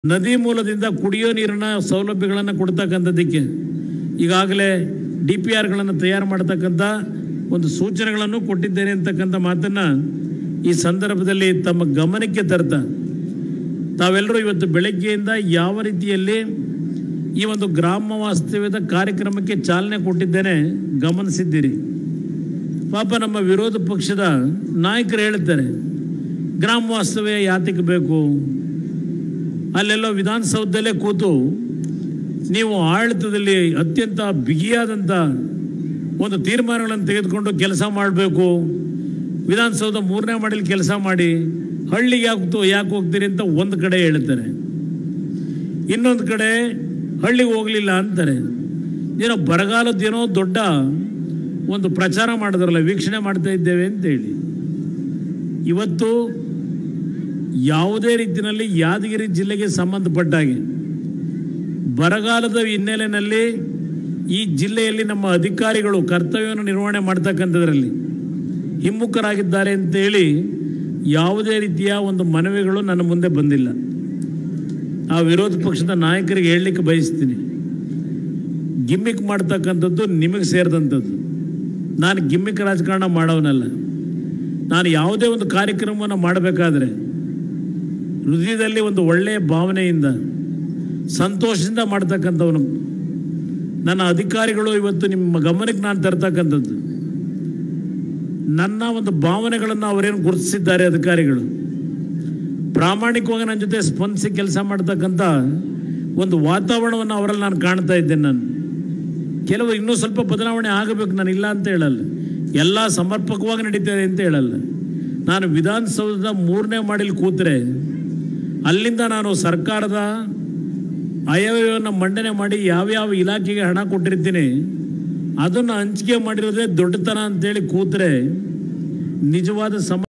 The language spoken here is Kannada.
ನದಿ ಮೂಲದಿಂದ ಕುಡಿಯೋ ನೀರಿನ ಸೌಲಭ್ಯಗಳನ್ನು ಕೊಡ್ತಕ್ಕಂಥದ್ದಕ್ಕೆ ಈಗಾಗಲೇ ಡಿ ಪಿ ಆರ್ಗಳನ್ನು ತಯಾರು ಮಾಡ್ತಕ್ಕಂಥ ಒಂದು ಸೂಚನೆಗಳನ್ನು ಕೊಟ್ಟಿದ್ದೇನೆ ಅಂತಕ್ಕಂಥ ಮಾತನ್ನು ಈ ಸಂದರ್ಭದಲ್ಲಿ ತಮ್ಮ ಗಮನಕ್ಕೆ ತರ್ತಾ ತಾವೆಲ್ಲರೂ ಇವತ್ತು ಬೆಳಗ್ಗೆಯಿಂದ ಯಾವ ರೀತಿಯಲ್ಲಿ ಈ ಒಂದು ಗ್ರಾಮ ವಾಸ್ತವ್ಯದ ಕಾರ್ಯಕ್ರಮಕ್ಕೆ ಚಾಲನೆ ಕೊಟ್ಟಿದ್ದೇನೆ ಗಮನಿಸಿದ್ದೀರಿ ಪಾಪ ನಮ್ಮ ವಿರೋಧ ಪಕ್ಷದ ನಾಯಕರು ಹೇಳ್ತಾರೆ ಗ್ರಾಮ ವಾಸ್ತವ್ಯ ಯಾತಕ್ಕೆ ಬೇಕು ಅಲ್ಲೆಲ್ಲೋ ವಿಧಾನಸೌಧದಲ್ಲೇ ಕೂತು ನೀವು ಆಡಳಿತದಲ್ಲಿ ಅತ್ಯಂತ ಬಿಗಿಯಾದಂಥ ಒಂದು ತೀರ್ಮಾನಗಳನ್ನು ತೆಗೆದುಕೊಂಡು ಕೆಲಸ ಮಾಡಬೇಕು ವಿಧಾನಸೌಧ ಮೂರನೇ ಮಾಡಲಿ ಕೆಲಸ ಮಾಡಿ ಹಳ್ಳಿಗೆ ಯಾಕೆ ಯಾಕೆ ಹೋಗ್ತೀರಿ ಅಂತ ಒಂದು ಕಡೆ ಹೇಳ್ತಾರೆ ಇನ್ನೊಂದು ಕಡೆ ಹಳ್ಳಿಗೆ ಹೋಗಲಿಲ್ಲ ಅಂತಾರೆ ಏನೋ ಬರಗಾಲದ್ದೇನೋ ದೊಡ್ಡ ಒಂದು ಪ್ರಚಾರ ಮಾಡಿದ್ರಲ್ಲ ವೀಕ್ಷಣೆ ಮಾಡ್ತಾ ಇದ್ದೇವೆ ಅಂತೇಳಿ ಇವತ್ತು ಯಾವುದೇ ರೀತಿಯಲ್ಲಿ ಯಾದಗಿರಿ ಜಿಲ್ಲೆಗೆ ಸಂಬಂಧಪಟ್ಟ ಹಾಗೆ ಬರಗಾಲದ ಹಿನ್ನೆಲೆಯಲ್ಲಿ ಈ ಜಿಲ್ಲೆಯಲ್ಲಿ ನಮ್ಮ ಅಧಿಕಾರಿಗಳು ಕರ್ತವ್ಯವನ್ನು ನಿರ್ವಹಣೆ ಮಾಡ್ತಕ್ಕಂಥದ್ರಲ್ಲಿ ಹಿಮ್ಮುಖರಾಗಿದ್ದಾರೆ ಅಂತೇಳಿ ಯಾವುದೇ ರೀತಿಯ ಒಂದು ಮನವಿಗಳು ನನ್ನ ಮುಂದೆ ಬಂದಿಲ್ಲ ಆ ವಿರೋಧ ಪಕ್ಷದ ನಾಯಕರಿಗೆ ಹೇಳಲಿಕ್ಕೆ ಬಯಸ್ತೀನಿ ಗಿಮ್ಮಿಕ್ ಮಾಡ್ತಕ್ಕಂಥದ್ದು ನಿಮಗೆ ಸೇರಿದಂಥದ್ದು ನಾನು ಗಿಮ್ಮಿಕ್ ರಾಜಕಾರಣ ಮಾಡೋವನಲ್ಲ ನಾನು ಯಾವುದೇ ಒಂದು ಕಾರ್ಯಕ್ರಮವನ್ನು ಮಾಡಬೇಕಾದ್ರೆ ಹೃದಯದಲ್ಲಿ ಒಂದು ಒಳ್ಳೆಯ ಭಾವನೆಯಿಂದ ಸಂತೋಷದಿಂದ ಮಾಡ್ತಕ್ಕಂಥವನು ನನ್ನ ಅಧಿಕಾರಿಗಳು ಇವತ್ತು ನಿಮ್ಮ ಗಮನಕ್ಕೆ ನಾನು ತರ್ತಕ್ಕಂಥದ್ದು ನನ್ನ ಒಂದು ಭಾವನೆಗಳನ್ನು ಅವರೇನು ಗುರುತಿಸಿದ್ದಾರೆ ಅಧಿಕಾರಿಗಳು ಪ್ರಾಮಾಣಿಕವಾಗಿ ನನ್ನ ಜೊತೆ ಸ್ಪಂದಿಸಿ ಕೆಲಸ ಮಾಡ್ತಕ್ಕಂಥ ಒಂದು ವಾತಾವರಣವನ್ನು ಅವರಲ್ಲಿ ನಾನು ಕಾಣ್ತಾ ಇದ್ದೇನೆ ನಾನು ಕೆಲವು ಇನ್ನೂ ಸ್ವಲ್ಪ ಬದಲಾವಣೆ ಆಗಬೇಕು ನಾನು ಇಲ್ಲ ಅಂತ ಹೇಳಲ್ಲ ಎಲ್ಲ ಸಮರ್ಪಕವಾಗಿ ನಡೀತದೆ ಅಂತ ಹೇಳಲ್ಲ ನಾನು ವಿಧಾನಸೌಧದ ಮೂರನೇ ಮಾಡಿಲಿ ಕೂತ್ರೆ ಅಲ್ಲಿಂದ ನಾನು ಸರ್ಕಾರದ ಆಯವ್ಯಯವನ್ನು ಮಂಡನೆ ಮಾಡಿ ಯಾವ್ಯಾವ ಇಲಾಖೆಗೆ ಹಣ ಕೊಟ್ಟಿರ್ತೀನಿ ಅದನ್ನು ಹಂಚಿಕೆ ಮಾಡಿರೋದೇ ದೊಡ್ಡತನ ಅಂತೇಳಿ ಕೂತ್ರೆ ನಿಜವಾದ ಸಮ